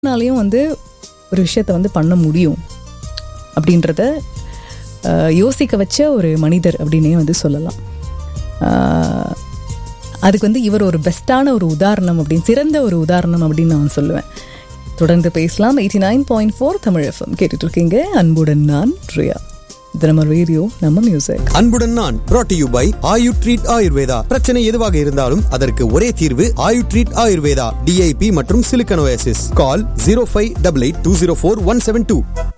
னாலையும் வந்து ஒரு விஷயத்தை வந்து பண்ண முடியும் அப்படின்றத அஹ், யோசிக்க வச்ச ஒரு மனிதர் அப்படின்னே வந்து சொல்லலாம் அஹ், அதுக்கு வந்து இவர் ஒரு பெஸ்ட்டான ஒரு உதாரணம் அப்படின்னு சிறந்த ஒரு உதாரணம் அப்படின்னு நான் சொல்லுவேன் தொடர்ந்து பேசலாம் eighty nine point four Tamil FM கேட்டுட்டு இருக்கீங்க அன்புடன் நான் ரியா இது நம்ம ரேடியோ நம்ம மியூசிக் அன்புடன் நான் brought to you by Ayu treat Ayurveda பிரச்சனை எதுவாக இருந்தாலும் அதற்கு ஒரே தீர்வு ஆயு ட்ரீட் ஆயுர்வேதா டிஐபி மற்றும் சிலிக்கனோசிஸ் call zero five double eight two zero four one seven two